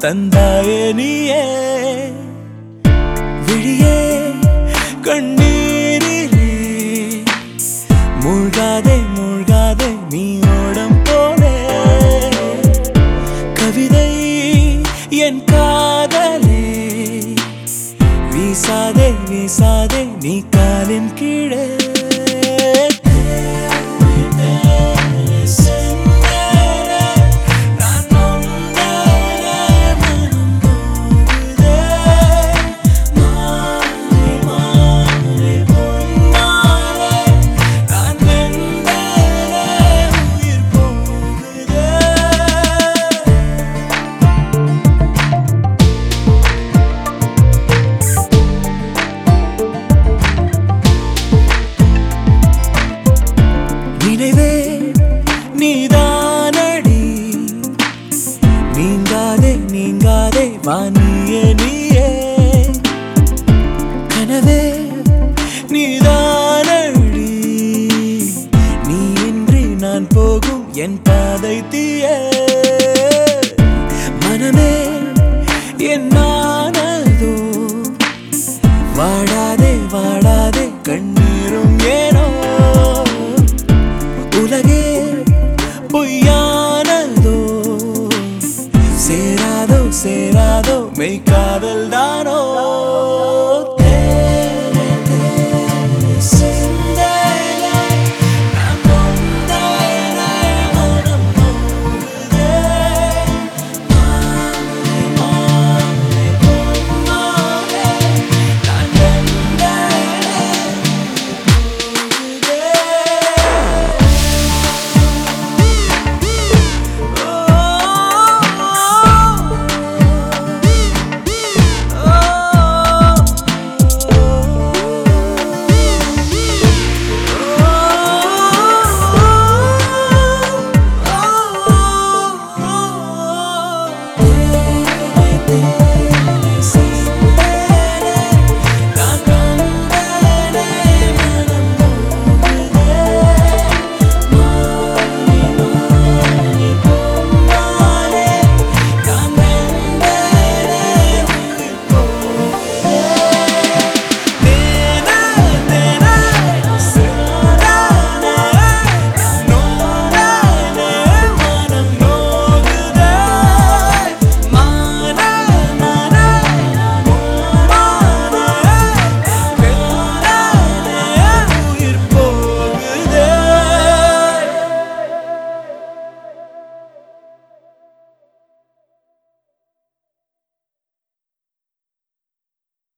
தந்தாயே நீயே விழியே கண்ணீரிலே மூழ்காதே மூழ்காதே நீ ஓடம் போலே கவிதை என் காதலே வீசாதே வீசாதே நீ காலின் கீழே நான் நொந்தேனே, மனம் போகுதே. மாறி, மாறி, பொன்மாறே. நான் வெந்தேனே, உயிர் போகுதே. நினைவே நீதானடி நீங்காதே நீங்காதே வானியே நீயே கனவே நீதானடி நீ இன்றி நான் போகும் என் பாதை தீயே மனமே என்னானதோ வாடாதே வாடாதே கண்ணே